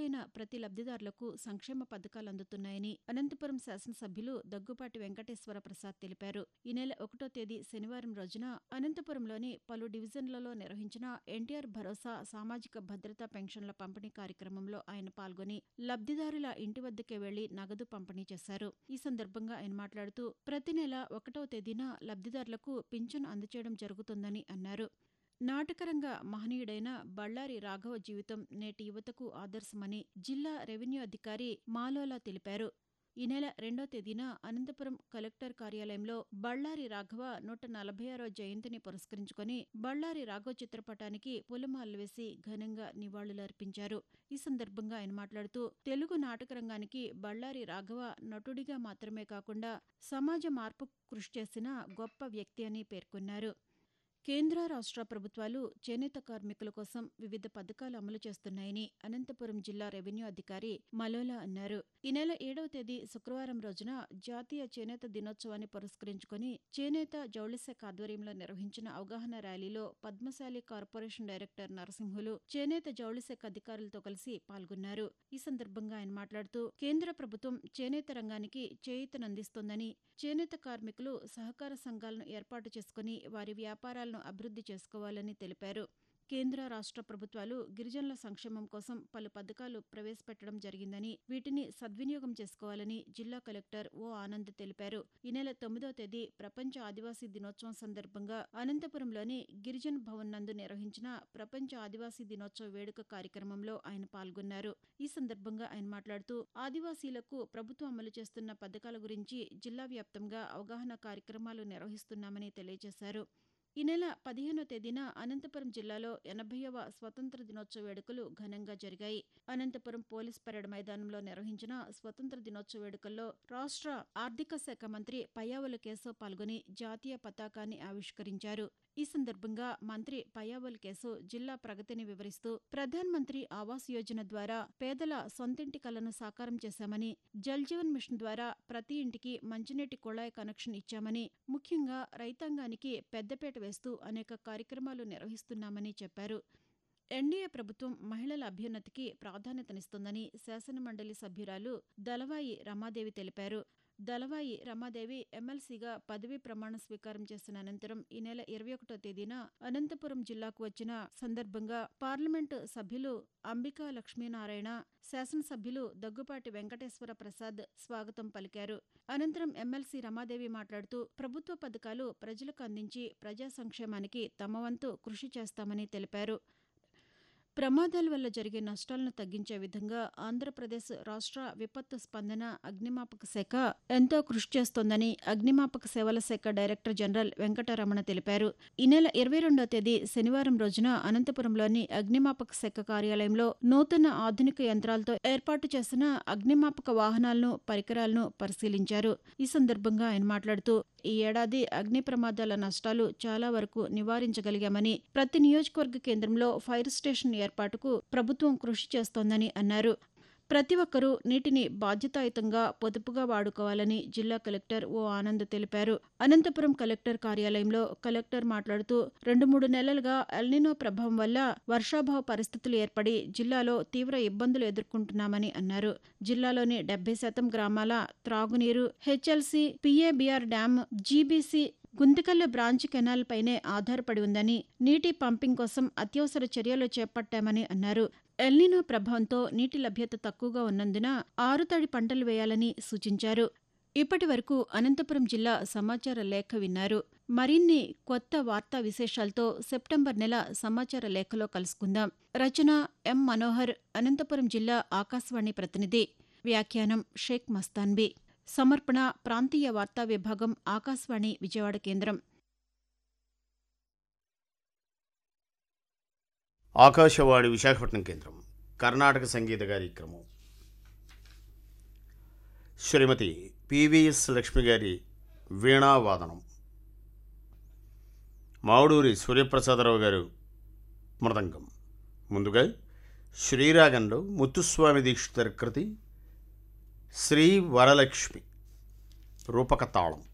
అర్హులైన ప్రతి లబ్ధిదారులకు సంక్షేమ పథకాలు అందుతున్నాయని అనంతపురం శాసనసభ్యులు దగ్గుపాటి వెంకటేశ్వర ప్రసాద్ తెలిపారు ఈ నెల ఒకటో తేదీ శనివారం రోజున అనంతపురంలోని పలు డివిజన్లలో నిర్వహించిన ఎన్టీఆర్ భరోసా సామాజిక భద్రతా పెన్షన్ల పంపిణీ కార్యక్రమంలో ఆయన పాల్గొని లబ్ధిదారుల ఇంటి వద్దకే వెళ్లి నగదు పంపిణీ చేశారు ఈ సందర్భంగా ఆయన మాట్లాడుతూ ప్రతి నెల ఒకటవ తేదీన లబ్ధిదారులకు పింఛను అందజేయడం జరుగుతుందని అన్నారు నాటకరంగ మహనీయుడైన బళ్ళారి రాఘవ జీవితం నేటి యువతకు ఆదర్శమని జిల్లా రెవెన్యూ అధికారి మాలోలా తెలిపారు ఈ నెల రెండో తేదీన అనంతపురం కలెక్టర్ కార్యాలయంలో బళ్ళారి రాఘవ నూట నలభై ఆరో జయంతిని పురస్కరించుకొని బళ్ళారి రాఘవ చిత్రపటానికి పూలమాలలు వేసి ఘనంగా నివాళులర్పించారు ఈ సందర్భంగా ఆయన మాట్లాడుతూ తెలుగు నాటకరంగానికి బళ్ళారి రాఘవ నటుడిగా మాత్రమే కాకుండా సమాజ మార్పు కృషి చేసిన గొప్ప వ్యక్తి అని పేర్కొన్నారు కేంద్ర రాష్ట్ర ప్రభుత్వాలు చేనేత కార్మికుల కోసం వివిధ పథకాలు అమలు చేస్తున్నాయని అనంతపురం జిల్లా రెవెన్యూ అధికారి మలోలా అన్నారు ఈ నెల ఏడవ తేదీ శుక్రవారం రోజున జాతీయ చేనేత దినోత్సవాన్ని పురస్కరించుకొని చేనేత జౌళి శాఖ ఆధ్వర్యంలో నిర్వహించిన అవగాహన ర్యాలీలో పద్మశాలి కార్పొరేషన్ డైరెక్టర్ నరసింహులు చేనేత జౌళి శాఖ అధికారులతో కలిసి పాల్గొన్నారు ఈ సందర్భంగా ఆయన మాట్లాడుతూ కేంద్ర ప్రభుత్వం చేనేత రంగానికి చేయూతనందిస్తోందని చేనేత కార్మికులు సహకార సంఘాలను ఏర్పాటు చేసుకుని వారి వ్యాపారాలను అభివృద్ధి చేసుకోవాలని తెలిపారు కేంద్ర రాష్ట్ర ప్రభుత్వాలు గిరిజనుల సంక్షేమం కోసం పలు పథకాలు ప్రవేశపెట్టడం జరిగిందని వీటిని సద్వినియోగం చేసుకోవాలని జిల్లా కలెక్టర్ ఓ ఆనంద్ తెలిపారు ఈ నెల తొమ్మిదో తేదీ ప్రపంచ ఆదివాసీ దినోత్సవం సందర్భంగా అనంతపురంలోని గిరిజన్ భవన్ నందు నిర్వహించిన ప్రపంచ ఆదివాసీ దినోత్సవ వేడుక కార్యక్రమంలో ఆయన పాల్గొన్నారు ఈ సందర్భంగా ఆయన మాట్లాడుతూ ఆదివాసీలకు ప్రభుత్వం అమలు చేస్తున్న పథకాల గురించి జిల్లా వ్యాప్తంగా అవగాహన కార్యక్రమాలు నిర్వహిస్తున్నామని తెలియజేశారు ఈ నెల పదిహేనో తేదీన అనంతపురం జిల్లాలో ఎనభైవ స్వతంత్ర దినోత్సవ వేడుకలు ఘనంగా జరిగాయి అనంతపురం పోలీస్ పరేడ్ మైదానంలో నిర్వహించిన స్వతంత్ర దినోత్సవ వేడుకల్లో రాష్ట్ర ఆర్థిక శాఖ మంత్రి పయ్యావుల కేశవ్ పాల్గొని జాతీయ పతాకాన్ని ఆవిష్కరించారు ఈ సందర్భంగా మంత్రి పయ్యావుల కేశవ్ జిల్లా ప్రగతిని వివరిస్తూ ప్రధాన్ మంత్రి ఆవాస్ యోజన ద్వారా పేదల సొంతింటి కలను సాకారం చేశామని జల్ జీవన్ మిషన్ ద్వారా ప్రతి ఇంటికి మంచినీటి కుళాయి కనెక్షన్ ఇచ్చామని ముఖ్యంగా రైతాంగానికి పెద్దపేట వేస్తూ అనేక కార్యక్రమాలు నిర్వహిస్తున్నామని చెప్పారు ఎన్డీఏ ప్రభుత్వం మహిళల అభ్యున్నతికి ప్రాధాన్యతనిస్తుందని శాసనమండలి సభ్యురాలు దళవాయి రమాదేవి తెలిపారు దళవాయి రమాదేవి ఎమ్మెల్సీగా పదవీ ప్రమాణ స్వీకారం చేసిన అనంతరం ఈ నెల ఇరవై ఒకటో తేదీన అనంతపురం జిల్లాకు వచ్చిన సందర్భంగా పార్లమెంటు సభ్యులు అంబికా లక్ష్మీనారాయణ శాసనసభ్యులు దగ్గుపాటి వెంకటేశ్వర ప్రసాద్ స్వాగతం పలికారు అనంతరం ఎమ్మెల్సీ రమాదేవి మాట్లాడుతూ ప్రభుత్వ పథకాలు ప్రజలకు అందించి ప్రజా సంక్షేమానికి తమ వంతు కృషి చేస్తామని తెలిపారు ప్రమాదాల వల్ల జరిగే నష్టాలను తగ్గించే విధంగా ఆంధ్రప్రదేశ్ రాష్ట్ర విపత్తు స్పందన అగ్నిమాపక శాఖ ఎంతో కృషి చేస్తోందని అగ్నిమాపక సేవల శాఖ డైరెక్టర్ జనరల్ వెంకటరమణ తెలిపారు ఈ నెల ఇరవై రెండో తేదీ శనివారం రోజున అనంతపురంలోని అగ్నిమాపక శాఖ కార్యాలయంలో నూతన ఆధునిక యంత్రాలతో ఏర్పాటు చేసిన అగ్నిమాపక వాహనాలను పరికరాలను పరిశీలించారు ఈ సందర్భంగా ఆయన మాట్లాడుతూ ఈ ఏడాది అగ్ని ప్రమాదాల నష్టాలు చాలా వరకు నివారించగలిగామని ప్రతి నియోజకవర్గ కేంద్రంలో ఫైర్ స్టేషన్ ఏర్పాటుకు ప్రభుత్వం కృషి చేస్తోందని అన్నారు ప్రతి ఒక్కరూ నీటిని బాధ్యతాయుతంగా పొదుపుగా వాడుకోవాలని జిల్లా కలెక్టర్ ఓ ఆనంద్ తెలిపారు అనంతపురం కలెక్టర్ కార్యాలయంలో కలెక్టర్ మాట్లాడుతూ రెండు మూడు నెలలుగా ఎల్నినో ప్రభావం వల్ల వర్షాభావ పరిస్థితులు ఏర్పడి జిల్లాలో తీవ్ర ఇబ్బందులు ఎదుర్కొంటున్నామని అన్నారు జిల్లాలోని డెబ్బై శాతం గ్రామాల త్రాగునీరు HLC PABR dam GBC Guntakal branch canal పైనే ఆధారపడి ఉందని నీటి పంపింగ్ కోసం అత్యవసర చర్యలు చేపట్టామని అన్నారు ఎల్నినో ప్రభావంతో నీటి లభ్యత తక్కువగా ఉన్నందున ఆరుతడి పంటలు వేయాలని సూచించారు ఇప్పటి వరకు అనంతపురం జిల్లా సమాచార లేఖ విన్నారు మరిన్ని కొత్త వార్తా విశేషాలతో సెప్టెంబర్ నెల సమాచార లేఖలో కలుసుకుందాం రచన ఎం మనోహర్ అనంతపురం జిల్లా ఆకాశవాణి ప్రతినిధి వ్యాఖ్యానం షేక్ మస్తాన్బీ సమర్పణ ప్రాంతీయ వార్తా విభాగం ఆకాశవాణి విజయవాడ కేంద్రం ఆకాశవాణి విశాఖపట్నం కేంద్రం కర్ణాటక సంగీత కార్యక్రమం శ్రీమతి పివిఎస్ లక్ష్మి గారి వీణావాదనం మావుడూరి సూర్యప్రసాదరావు గారు మృదంగం ముందుగా శ్రీరాగంలో ముత్తుస్వామి దీక్షితర్ కృతి శ్రీ వరలక్ష్మి రూపక తాళం